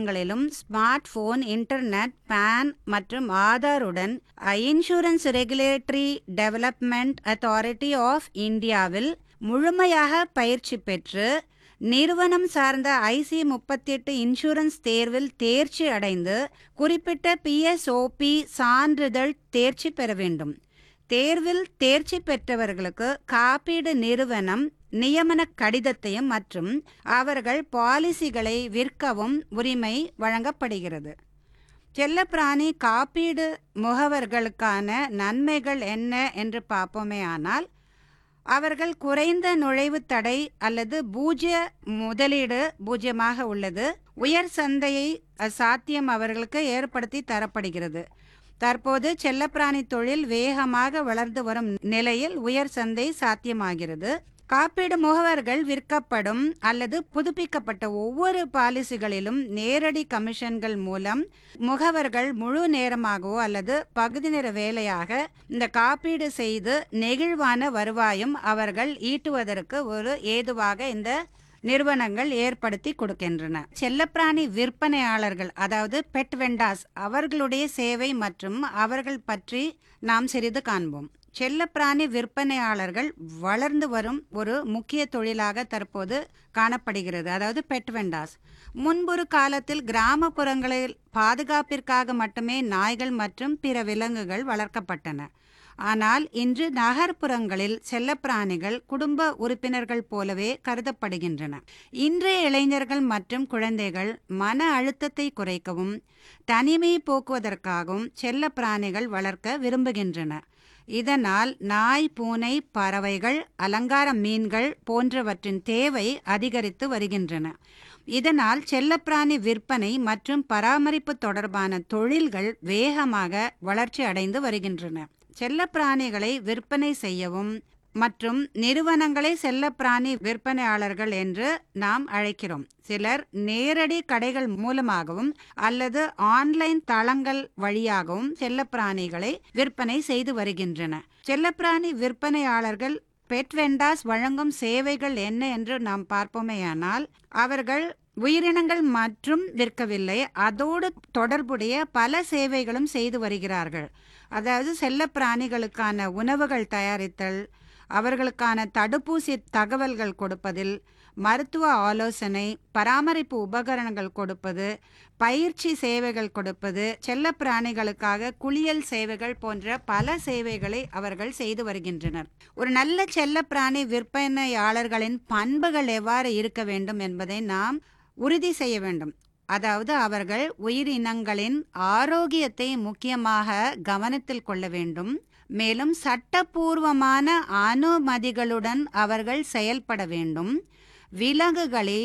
கிராமப்புறங்களிலும் smart phone internet PAN மற்றும் ஆதாருடன் insurance regulatory development authority of இந்தியாவில் முழுமையாக பயிற்சி பெற்று நிறுவனம் சார்ந்த ஐசி முப்பத்தி எட்டு இன்சூரன்ஸ் தேர்வில் தேர்ச்சி அடைந்து குறிப்பிட்ட பிஎஸ்ஓபி சான்றிதழ் தேர்ச்சி பெற வேண்டும் தேர்வில் தேர்ச்சி பெற்றவர்களுக்கு காப்பீடு நிறுவனம் நியமன கடிதத்தையும் மற்றும் அவர்கள் பாலிசிகளை விற்கவும் உரிமை வழங்கப்படுகிறது செல்லப்பிராணி காப்பீடு முகவர்களுக்கான நன்மைகள் என்ன என்று பார்ப்போமே ஆனால் அவர்கள் குறைந்த நுழைவு தடை அல்லது பூஜ்ய முதலீடு பூஜ்யமாக உள்ளது உயர் சந்தையை சாத்தியம் அவர்களுக்கு ஏற்படுத்தி தரப்படுகிறது தற்போது செல்லப்பிராணி தொழில் வேகமாக வளர்ந்து வரும் நிலையில் உயர் சந்தை சாத்தியமாகிறது காப்பீடு முகவர்கள் விற்கப்படும் அல்லது புதுப்பிக்கப்பட்ட ஒவ்வொரு பாலிசிகளிலும் நேரடி கமிஷன்கள் மூலம் முகவர்கள் முழு நேரமாகவோ அல்லது பகுதி நேர வேலையாக இந்த காப்பீடு செய்து நெகிழ்வான வருவாயும் அவர்கள் ஈட்டுவதற்கு ஒரு ஏதுவாக இந்த நிறுவனங்கள் ஏற்படுத்தி கொடுக்கின்றன செல்லப்பிராணி விற்பனையாளர்கள் அதாவது பெட் வெண்டாஸ் அவர்களுடைய சேவை மற்றும் அவர்கள் பற்றி நாம் சிறிது காண்போம் செல்லப்பிராணி விற்பனையாளர்கள் வளர்ந்து வரும் ஒரு முக்கிய தொழிலாக தற்போது காணப்படுகிறது அதாவது பெட் வெண்டாஸ் முன்பொரு காலத்தில் கிராமப்புறங்களில் பாதுகாப்பிற்காக மட்டுமே நாய்கள் மற்றும் பிற விலங்குகள் வளர்க்கப்பட்டன ஆனால் இன்று நகர்ப்புறங்களில் செல்லப்பிராணிகள் குடும்ப உறுப்பினர்கள் போலவே கருதப்படுகின்றன இன்றைய இளைஞர்கள் மற்றும் குழந்தைகள் மன அழுத்தத்தை குறைக்கவும் தனிமை போக்குவதற்காகவும் செல்லப்பிராணிகள் வளர்க்க விரும்புகின்றன இதனால் நாய் பூனை பறவைகள் அலங்கார மீன்கள் போன்றவற்றின் தேவை அதிகரித்து வருகின்றன இதனால் செல்லப்பிராணி விற்பனை மற்றும் பராமரிப்பு தொடர்பான தொழில்கள் வேகமாக வளர்ச்சி அடைந்து வருகின்றன செல்லப்பிராணிகளை விற்பனை செய்யவும் மற்றும் நிறுவனங்களை செல்லப்பிராணி விற்பனையாளர்கள் என்று நாம் அழைக்கிறோம் சிலர் நேரடி கடைகள் மூலமாகவும் அல்லது ஆன்லைன் தளங்கள் வழியாகவும் செல்லப்பிராணிகளை விற்பனை செய்து வருகின்றன செல்லப்பிராணி விற்பனையாளர்கள் பெட் வெண்டாஸ் வழங்கும் சேவைகள் என்ன என்று நாம் பார்ப்போமேயானால் அவர்கள் உயிரினங்கள் மற்றும் விற்கவில்லை அதோடு தொடர்புடைய பல சேவைகளும் செய்து வருகிறார்கள் அதாவது செல்ல பிராணிகளுக்கான உணவுகள் தயாரித்தல் அவர்களுக்கான தடுப்பூசி தகவல்கள் கொடுப்பதில் மருத்துவ ஆலோசனை பராமரிப்பு உபகரணங்கள் கொடுப்பது பயிற்சி சேவைகள் கொடுப்பது செல்ல பிராணிகளுக்காக குளியல் சேவைகள் போன்ற பல சேவைகளை அவர்கள் செய்து வருகின்றனர் ஒரு நல்ல செல்ல பிராணி விற்பனையாளர்களின் பண்புகள் எவ்வாறு இருக்க வேண்டும் என்பதை நாம் உறுதி செய்ய வேண்டும் அதாவது அவர்கள் உயிரினங்களின் ஆரோக்கியத்தை முக்கியமாக கவனத்தில் கொள்ள வேண்டும் மேலும் சட்டப்பூர்வமான அனுமதிகளுடன் அவர்கள் செயல்பட வேண்டும் விலங்குகளை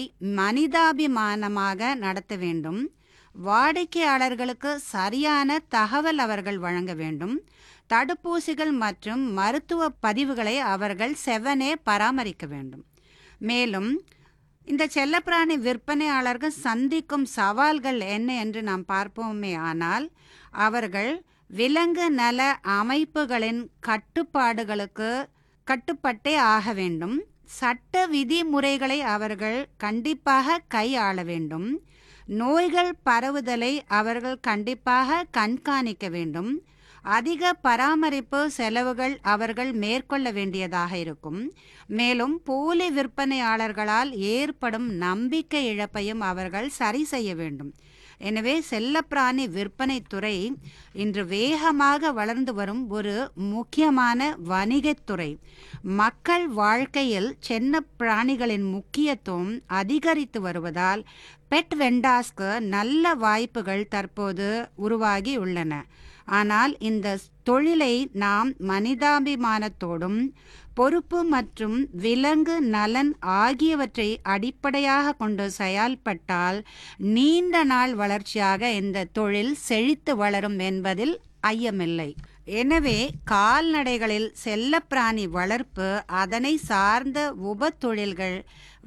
மனிதாபிமானமாக நடத்த வேண்டும் வாடிக்கையாளர்களுக்கு சரியான தகவல் அவர்கள் வழங்க வேண்டும் தடுப்பூசிகள் மற்றும் மருத்துவ பதிவுகளை அவர்கள் செவனே பராமரிக்க வேண்டும் மேலும் இந்த செல்லப்பிராணி விற்பனையாளர்கள் சந்திக்கும் சவால்கள் என்ன என்று நாம் பார்ப்போமே ஆனால் அவர்கள் விலங்கு நல அமைப்புகளின் கட்டுப்பாடுகளுக்கு கட்டுப்பட்டே ஆக வேண்டும் சட்ட விதிமுறைகளை அவர்கள் கண்டிப்பாக கையாள வேண்டும் நோய்கள் பரவுதலை அவர்கள் கண்டிப்பாக கண்காணிக்க வேண்டும் அதிக பராமரிப்பு செலவுகள் அவர்கள் மேற்கொள்ள வேண்டியதாக இருக்கும் மேலும் போலி விற்பனையாளர்களால் ஏற்படும் நம்பிக்கை இழப்பையும் அவர்கள் சரி செய்ய வேண்டும் எனவே செல்லப்பிராணி விற்பனை துறை இன்று வேகமாக வளர்ந்து வரும் ஒரு முக்கியமான வணிகத்துறை மக்கள் வாழ்க்கையில் சென்ன பிராணிகளின் முக்கியத்துவம் அதிகரித்து வருவதால் பெட் வெண்டாஸ்க்கு நல்ல வாய்ப்புகள் தற்போது உருவாகி உள்ளன ஆனால் இந்த தொழிலை நாம் மனிதாபிமானத்தோடும் பொறுப்பு மற்றும் விலங்கு நலன் ஆகியவற்றை அடிப்படையாக கொண்டு செயல்பட்டால் நீண்ட நாள் வளர்ச்சியாக இந்த தொழில் செழித்து வளரும் என்பதில் ஐயமில்லை எனவே கால்நடைகளில் செல்லப்பிராணி வளர்ப்பு அதனை சார்ந்த உப தொழில்கள்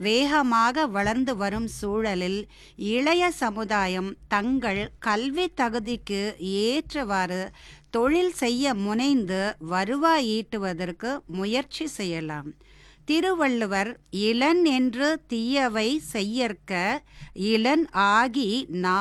வேகமாக வளர்ந்து வரும் சூழலில் இளைய சமுதாயம் தங்கள் கல்வி தகுதிக்கு ஏற்றவாறு தொழில் செய்ய முனைந்து வருவாய் ஈட்டுவதற்கு முயற்சி செய்யலாம் திருவள்ளுவர் இளன் என்று தீயவை செய்யற்க இளன் ஆகி நா